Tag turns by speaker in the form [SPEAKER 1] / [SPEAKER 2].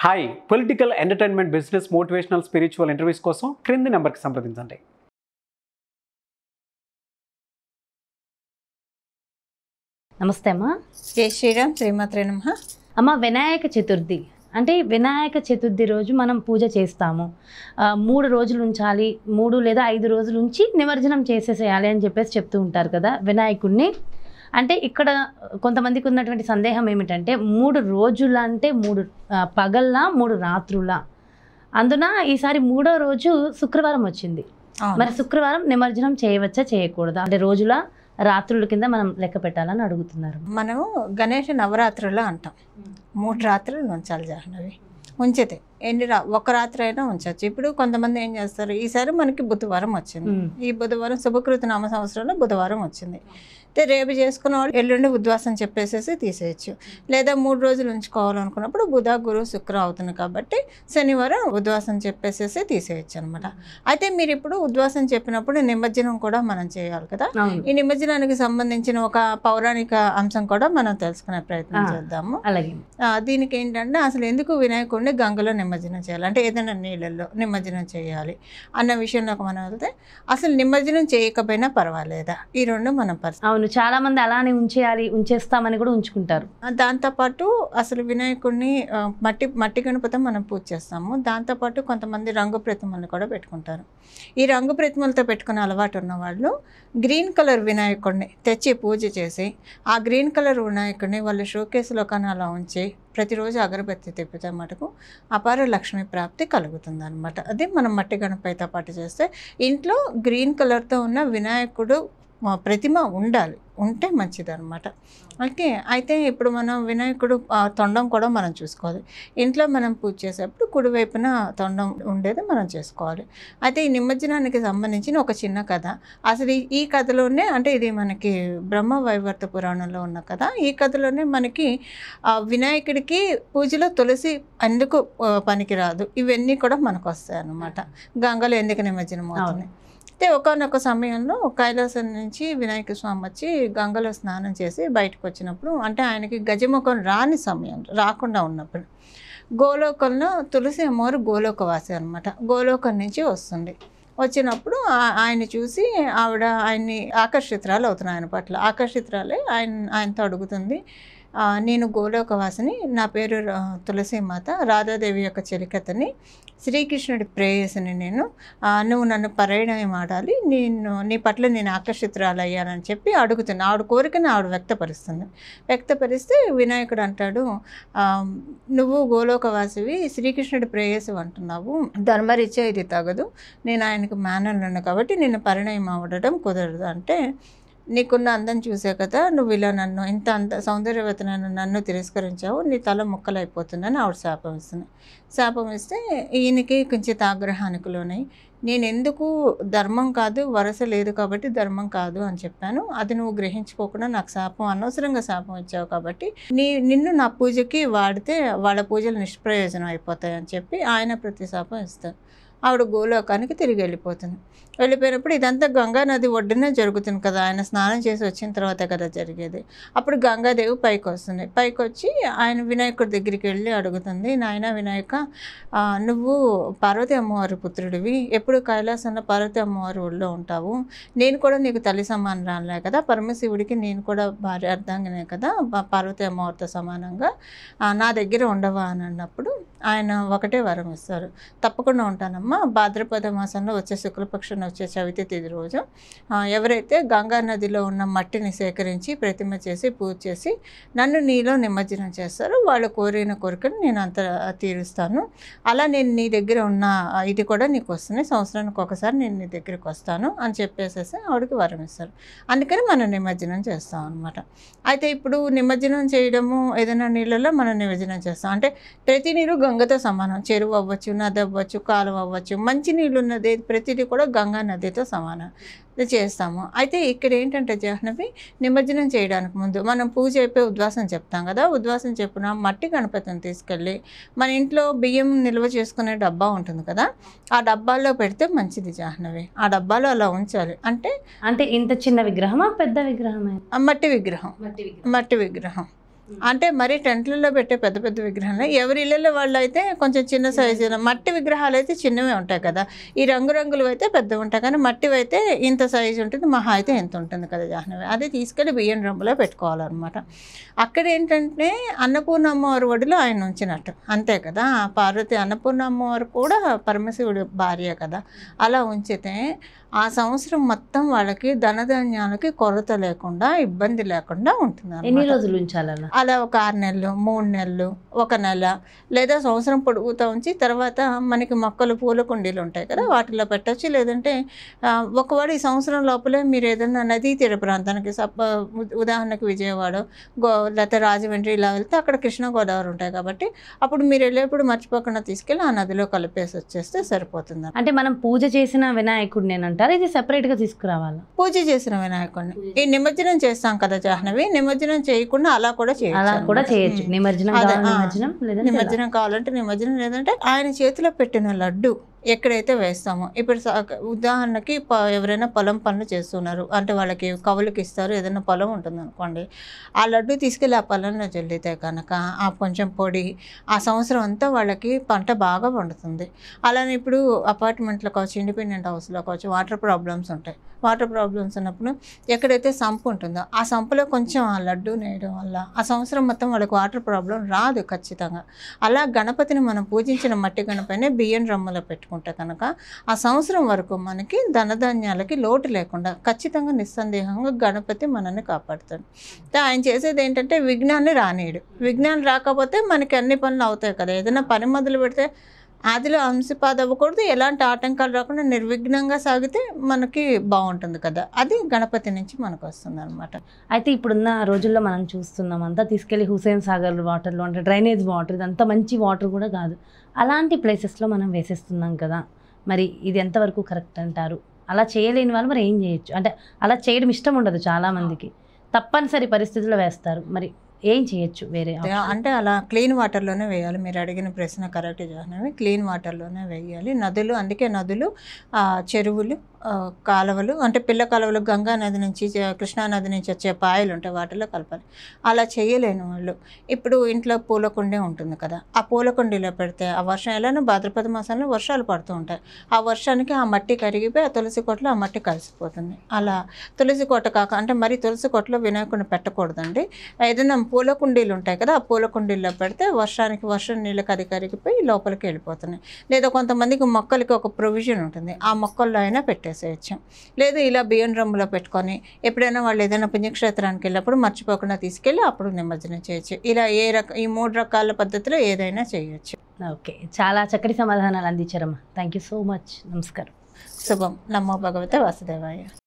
[SPEAKER 1] Hi political entertainment business motivational spiritual interviews కోసం క్రింది నెంబర్కి సంప్రదించండి
[SPEAKER 2] నమస్తే అమ్మా
[SPEAKER 3] జై శ్రీరామ్ శ్రీమాత్రే నమ
[SPEAKER 2] అమ్మ వినాయక చతుర్థి అంటే వినాయక చతుర్థి రోజు మనం పూజ చేస్తాము ఆ, మూడు రోజులు ఉంచాలి మూడు లేదా ఐదు రోజులు ఉంచి నిమజ్జనం చేసేసేయాలి అని చెప్పేసి చెప్తూ ఉంటారు కదా వినాయకుడిని అంటే ఇక్కడ కొంతమందికి ఉన్నటువంటి సందేహం ఏమిటంటే మూడు రోజుల అంటే మూడు ఆ, పగల్లా మూడు రాత్రుల అందున ఈసారి మూడో రోజు శుక్రవారం వచ్చింది మరి శుక్రవారం నిమజ్జనం చేయవచ్చా చేయకూడదా అంటే రోజుల రాత్రుల కింద మనం లెక్క పెట్టాలని అడుగుతున్నారు
[SPEAKER 3] మనము గణేష నవరాత్రులు అంటాం మూడు రాత్రులు ఉంచాలి జాహ్నవి ఉంచితే ఎన్ని రా ఒక రాత్రి అయినా ఉంచవచ్చు ఇప్పుడు కొంతమంది ఏం చేస్తారు ఈసారి మనకి బుధవారం వచ్చింది
[SPEAKER 2] మ్మ్.
[SPEAKER 3] ఈ బుధవారం శుభకృత నామ సంవత్సరంలో బుధవారం వచ్చింది అయితే రేపు చేసుకున్న వాళ్ళు ఎల్లుండి ఉద్వాసం చెప్పేసేసి తీసేయచ్చు లేదా మూడు రోజులు ఉంచుకోవాలనుకున్నప్పుడు బుధ గురు శుక్ర అవుతుంది కాబట్టి శనివారం ఉద్వాసం చెప్పేసేసి తీసేయచ్చు అనమాట అయితే మీరు ఇప్పుడు ఉద్వాసం చెప్పినప్పుడు నిమజ్జనం కూడా మనం చేయాలి కదా
[SPEAKER 2] అవును
[SPEAKER 3] ఈ నిమజ్జనానికి సంబంధించిన ఒక పౌరాణిక అంశం కూడా మనం తెలుసుకునే ప్రయత్నం
[SPEAKER 2] ఆ.
[SPEAKER 3] చేద్దాము
[SPEAKER 2] అలాగే
[SPEAKER 3] ఆ, దీనికి ఏంటంటే అసలు ఎందుకు వినాయకుడిని గంగలో నిమజ్జనం చేయాలి అంటే ఏదైనా నీళ్ళల్లో నిమజ్జనం చేయాలి అన్న విషయంలోకి మనం వెళ్తే అసలు నిమజ్జనం చేయకపోయినా పర్వాలేదా ఈ రెండు మనం పరిస్థితి
[SPEAKER 2] అవును చాలా మంది అలానే ఉంచేయాలి ఉంచేస్తామని కూడా ఉంచుకుంటారు
[SPEAKER 3] దాంతోపాటు అసలు వినాయకుడిని ఆ, మట్టి మట్టి గణపతి మనం పూజ చేస్తాము దాంతోపాటు కొంతమంది రంగు ప్రతిమలను కూడా పెట్టుకుంటారు ఈ రంగు ప్రతిమలతో పెట్టుకునే అలవాటు ఉన్న వాళ్ళు గ్రీన్ కలర్ వినాయకుడిని తెచ్చి పూజ చేసి ఆ గ్రీన్ కలర్ వినాయకుడిని వాళ్ళ షోకేస్లో కానీ అలా ఉంచి ప్రతిరోజు అగరబత్తి తిప్పితే మటుకు అపార లక్ష్మీ ప్రాప్తి కలుగుతుంది అనమాట అది మనం మట్టి గణపతితో పాటు చేస్తే ఇంట్లో గ్రీన్ కలర్తో ఉన్న వినాయకుడు ఆ, ప్రతిమ ఉండాలి ఉంటే మంచిది అనమాట ఓకే అయితే ఇప్పుడు మనం వినాయకుడు ఆ, తొండం కూడా మనం చూసుకోవాలి ఇంట్లో మనం పూజ చేసేప్పుడు కుడివైపున తొండం ఉండేది మనం చేసుకోవాలి అయితే ఈ నిమజ్జనానికి సంబంధించిన ఒక చిన్న కథ అసలు ఈ- ఈ కథలోనే అంటే ఇది మనకి బ్రహ్మ వైవర్త పురాణంలో ఉన్న కథ ఈ కథలోనే మనకి ఆ, వినాయకుడికి పూజలో తులసి ఎందుకు ఆ, పనికిరాదు ఇవన్నీ కూడా మనకు వస్తాయి అన్నమాట గంగలో ఎందుకు నిమజ్జనం అవుతుంది అయితే ఒకనొక సమయంలో కైలాసం నుంచి వినాయక స్వామి వచ్చి గంగలో స్నానం చేసి బయటకు వచ్చినప్పుడు అంటే ఆయనకి గజముఖం రాని సమయం రాకుండా ఉన్నప్పుడు గోలోకంలో తులసి అమ్మవారు గోలోకవాసి అనమాట గోలోకం నుంచి వస్తుంది వచ్చినప్పుడు ఆ- ఆయన చూసి ఆవిడ ఆయన్ని ఆకర్షితురాలు అవుతున్నాయి ఆయన పట్ల ఆకర్షితురాలే ఆయన ఆయనతో అడుగుతుంది "ఆ, నేను గోలోకవాసిని నా పేరు రా- తులసి మాత రాధాదేవి యొక్క చెలికతని శ్రీకృష్ణుడి ప్రేయసిని నేను ఆ, నువ్వు నన్ను పర్యటన ఆడాలి నేను నీ పట్ల నేను ఆకర్షితురాలు అయ్యానని చెప్పి అడుగుతున్నా ఆవిడ కోరికని ఆవిడ వ్యక్తపరుస్తుంది వ్యక్తపరిస్తే వినాయకుడు అంటాడు "ఆ, నువ్వు గోలోకవాసివి శ్రీకృష్ణుడి ప్రేయసి అంటున్నావు ధర్మరీత్యా ఇది తగదు నేను ఆయనకు మేనల్ను కాబట్టి నిన్ను పరిణయం అవ్వడం కుదరదు అంటే నీకున్న అందం చూసే కదా నువ్వు ఇలా నన్ను ఇంత అంత సౌందర్యవతనను నన్ను తిరస్కరించావు నీ తల ముక్కలైపోతుందని ఆవిడ శాపం ఇస్తుంది శాపం ఇస్తే ఈయనకి కొంచెం ఆగ్రహానికి లోనై నేను ఎందుకు ధర్మం కాదు వరస లేదు కాబట్టి ధర్మం కాదు అని చెప్పాను అది నువ్వు గ్రహించుకోకుండా నాకు శాపం అనవసరంగా శాపం ఇచ్చావు కాబట్టి నీ నిన్ను నా పూజకి వాడితే వాళ్ళ పూజలు నిష్ప్రయోజనం అయిపోతాయి అని చెప్పి ఆయన ప్రతి శాపం ఇస్తారు ఆవిడ గోలోకానికి తిరిగి వెళ్ళిపోతుంది వెళ్ళిపోయినప్పుడు ఇదంతా గంగా నది ఒడ్డునే జరుగుతుంది కదా ఆయన స్నానం చేసి వచ్చిన తర్వాత కదా జరిగేది అప్పుడు గంగాదేవి పైకి వస్తుంది పైకి వచ్చి ఆయన వినాయకుడి దగ్గరికి వెళ్ళి అడుగుతుంది నాయన వినాయక ఆ, నువ్వు పార్వతి అమ్మవారి పుత్రుడివి ఎప్పుడు కైలాసంలో పార్వతి అమ్మవారి ఒళ్ళో ఉంటావు నేను కూడా నీకు తల్లి సమానరాలే కదా పరమశివుడికి నేను కూడా భార్య అర్ధాంగినే కదా పా- పార్వతి అమ్మవారితో సమానంగా ఆ, నా దగ్గర ఉండవా అని అన్నప్పుడు ఆయన ఒకటే వరం ఇస్తారు తప్పకుండా ఉంటానమ్మా భాద్రపద మాసంలో వచ్చే శుక్లపక్షం వచ్చే చవితి తిథి రోజు ఆ, ఎవరైతే గంగా నదిలో ఉన్న మట్టిని సేకరించి ప్రతిమ చేసి పూజ చేసి నన్ను నీలో నిమజ్జనం చేస్తారో వాళ్ళు కోరిన కోరికను నేను అంత తీరుస్తాను అలా నేను నీ దగ్గర ఉన్న ఆ, ఇది కూడా నీకు వస్తుంది సంవత్సరానికి ఒకసారి నేను నీ దగ్గరికి వస్తాను అని చెప్పేసేసి ఆవిడకి వరం ఇస్తారు అందుకని మనం నిమజ్జనం చేస్తాం అనమాట అయితే ఇప్పుడు నిమజ్జనం చేయడము ఏదైనా నీళ్ళలో మనం నిమజ్జనం చేస్తాం అంటే ప్రతి నీరు గంగతో సమానం చెరువు అవ్వచ్చు నది అవ్వచ్చు కాలువ అవ్వచ్చు మంచి నీళ్ళు ఉన్నది ప్రతిదీ కూడా గంగా నదితో సమానం ఇది చేస్తాము అయితే ఇక్కడ ఏంటంటే జాహ్నవి నిమజ్జనం చేయడానికి ముందు మనం పూజ అయిపోయి ఉద్వాసం చెప్తాం కదా ఉద్వాసం చెప్పిన మట్టి గణపతిని తీసుకెళ్ళి మన ఇంట్లో బియ్యం నిల్వ చేసుకునే డబ్బా ఉంటుంది కదా ఆ డబ్బాల్లో పెడితే మంచిది జాహ్నవి ఆ డబ్బాలో అలా ఉంచాలి అంటే
[SPEAKER 2] అంటే ఇంత చిన్న విగ్రహమా పెద్ద విగ్రహమే
[SPEAKER 3] ఆ మట్టి విగ్రహం
[SPEAKER 2] మట్టి విగ్రహం
[SPEAKER 3] మట్టి విగ్రహం అంటే మరి టెంట్లలో పెట్టే పెద్ద పెద్ద విగ్రహాలు ఎవరి ఇళ్ళల్లో వాళ్ళు అయితే కొంచెం చిన్న సైజు మట్టి విగ్రహాలు అయితే చిన్నవే ఉంటాయి కదా ఈ రంగురంగులు అయితే పెద్దవి ఉంటాయి కానీ మట్టివి అయితే ఇంత సైజు ఉంటుంది మహా అయితే ఎంత ఉంటుంది కదా జాహ్నవి అది తీసుకెళ్ళి బియ్యం రంగులో పెట్టుకోవాలన్నమాట అక్కడ ఏంటంటే అన్నపూర్ణ అమ్మవారి ఒడిలో ఆయన ఉంచినట్టు అంతే కదా పార్వతి అన్నపూర్ణ అమ్మవారు కూడా పరమశివుడి భార్య కదా అలా ఉంచితే ఆ సంవత్సరం మొత్తం వాళ్ళకి ధనధాన్యాలకి కొరత లేకుండా ఇబ్బంది లేకుండా ఉంటుంది
[SPEAKER 2] ఎన్ని
[SPEAKER 3] అన్నమాట.
[SPEAKER 2] రోజులు ఉంచాలి అలా
[SPEAKER 3] అలా ఒక ఆరు నెలలు మూడు నెలలు ఒక నెల లేదా సంవత్సరం పొడుగుతూ ఉంచి తర్వాత మనకి మొక్కలు పూల కుండీలు ఉంటాయి కదా వాటిలో పెట్టచ్చు లేదంటే ఆ, ఒకవేళ ఈ సంవత్సరం లోపలే మీరు ఏదైనా నదీ తీర ప్రాంతానికి సప ఉ- ఉదాహరణకు విజయవాడ గో లేకపోతే రాజమండ్రి ఇలా వెళ్తే అక్కడ కృష్ణా గోదావరి ఉంటాయి కాబట్టి అప్పుడు మీరు వెళ్ళేప్పుడు మర్చిపోకుండా తీసుకెళ్ళి ఆ నదిలో కలిపేసి వచ్చేస్తే సరిపోతుంది
[SPEAKER 2] అంటే మనం పూజ చేసిన వినాయకుడిని అని అంటారు ఇది separate గా తీసుకురావాలా
[SPEAKER 3] పూజ చేసిన వినాయకుడిని ఈ నిమజ్జనం చేస్తాం కదా జాహ్నవి నిమజ్జనం చేయకుండా అలా కూడా చేయొచ్చు
[SPEAKER 2] అలా కూడా
[SPEAKER 3] అన్నమాట.
[SPEAKER 2] చేయొచ్చు
[SPEAKER 3] ఉమ్.
[SPEAKER 2] నిమజ్జనం
[SPEAKER 3] అదే,
[SPEAKER 2] కావాలి
[SPEAKER 3] ఆ.
[SPEAKER 2] నిమజ్జనం లేదంటే ఎలా?
[SPEAKER 3] నిమజ్జనం కావాలంటే నిమజ్జనం లేదంటే ఆయన చేతిలో పెట్టిన లడ్డు ఎక్కడైతే వేస్తామో ఇప్పుడు స- ఉదాహరణకి ప- ఎవరైనా పొలం పనులు చేస్తున్నారు అంటే వాళ్ళకి కవులకి ఇస్తారు ఏదైనా పొలం ఉంటుంది అనుకోండి ఆ లడ్డు తీసుకెళ్ళి ఆ పొలంలో జల్లితే కనుక ఆ కొంచెం పొడి ఆ సంవత్సరం అంతా వాళ్ళకి పంట బాగా పండుతుంది అలానే ఇప్పుడు అపార్ట్మెంట్లో కావచ్చు ఇండిపెండెంట్ హౌస్లో కావచ్చు వాటర్ ప్రాబ్లమ్స్ ఉంటాయి వాటర్ ప్రాబ్లమ్స్ ఉన్నప్పుడు ఎక్కడైతే సంపు ఉంటుందో ఆ సంపులో కొంచెం ఆ లడ్డు నేయడం వల్ల ఆ సంవత్సరం మొత్తం వాళ్ళకి వాటర్ ప్రాబ్లం రాదు ఖచ్చితంగా అలా గణపతిని మనం పూజించిన మట్టి గణపతినే బియ్యం రమ్మలో పెట్టుకుంటే కనుక ఆ సంవత్సరం వరకు మనకి ధనధాన్యాలకి లోటు లేకుండా ఖచ్చితంగా నిస్సందేహంగా గణపతి మనల్ని కాపాడుతాడు అయితే ఆయన చేసేది ఏంటంటే విఘ్నాన్ని రానియడు విఘ్నాన్ని రాకపోతే మనకి అన్ని పనులు అవుతాయి కదా ఏదైనా పని మొదలు పెడితే ఆదిలో అంశపాద అవ్వకూడదు ఎలాంటి ఆటంకాలు రాకుండా నిర్విఘ్నంగా సాగితే మనకి బాగుంటుంది కదా అది గణపతి నుంచి మనకు వస్తుంది అనమాట
[SPEAKER 2] అయితే ఇప్పుడున్న రోజుల్లో మనం చూస్తున్నాం అంతా తీసుకెళ్లి హుసేన్ సాగర్ వాటర్లో అంటే డ్రైనేజ్ వాటర్ ఇదంతా మంచి వాటర్ కూడా కాదు అలాంటి ప్లేసెస్లో మనం వేసేస్తున్నాం కదా మరి ఇది ఎంతవరకు కరెక్ట్ అంటారు అలా చేయలేని వాళ్ళు మరి ఏం చేయొచ్చు అంటే అలా చేయడం ఇష్టం ఉండదు చాలా మందికి తప్పనిసరి పరిస్థితుల్లో వేస్తారు మరి ఏం చేయొచ్చు వేరే option?
[SPEAKER 3] అంటే అలా క్లీన్ వాటర్లోనే వేయాలి మీరు అడిగిన ప్రశ్న కరెక్ట్ జాహ్నవి క్లీన్ వాటర్లోనే వేయాలి నదులు అందుకే నదులు ఆ, చెరువులు ఆ, కాలువలు అంటే పిల్ల కాలువలు గంగా నది నుంచి చ- కృష్ణా నది నుంచి వచ్చే పాయలు ఉంటాయి వాటిలో కలపాలి అలా చేయలేని వాళ్ళు ఇప్పుడు ఇంట్లో పూల కుండీ ఉంటుంది కదా ఆ పూల కుండీలో పెడితే ఆ వర్షం ఎలానో భాద్రపద మాసంలో వర్షాలు పడుతూ ఉంటాయి ఆ వర్షానికి ఆ మట్టి కరిగిపోయి ఆ తులసి కోటలో ఆ మట్టి కలిసిపోతుంది అలా తులసి కోట కాక అంటే మరి తులసి కోటలో వినాయకుడిని పెట్టకూడదండి ఏదైనా పూల కుండీలు ఉంటాయి కదా ఆ పూల కుండీల్లో పెడితే వర్షానికి వర్షం నీళ్ళకి అది కరిగిపోయి లోపలికి వెళ్ళిపోతున్నాయి లేదా కొంతమందికి మొక్కలకి ఒక ప్రొవిజన్ ఉంటుంది ఆ మొక్కల్లో అయినా పెట్టేసేయచ్చు లేదా ఇలా బియ్యం డ్రమ్ములో పెట్టుకొని ఎప్పుడైనా వాళ్ళు ఏదైనా పుణ్యక్షేత్రానికి వెళ్ళినప్పుడు మర్చిపోకుండా తీసుకెళ్ళి అప్పుడు నిమజ్జనం చేయొచ్చు ఇలా ఏ రక ఈ మూడు రకాల పద్ధతిలో ఏదైనా చేయొచ్చు
[SPEAKER 2] ఓకే చాలా చక్కటి సమాధానాలు అందించారమ్మా థ్యాంక్ యూ సో మచ్ నమస్కారం
[SPEAKER 3] శుభం నమో భగవతే వాసుదేవాయ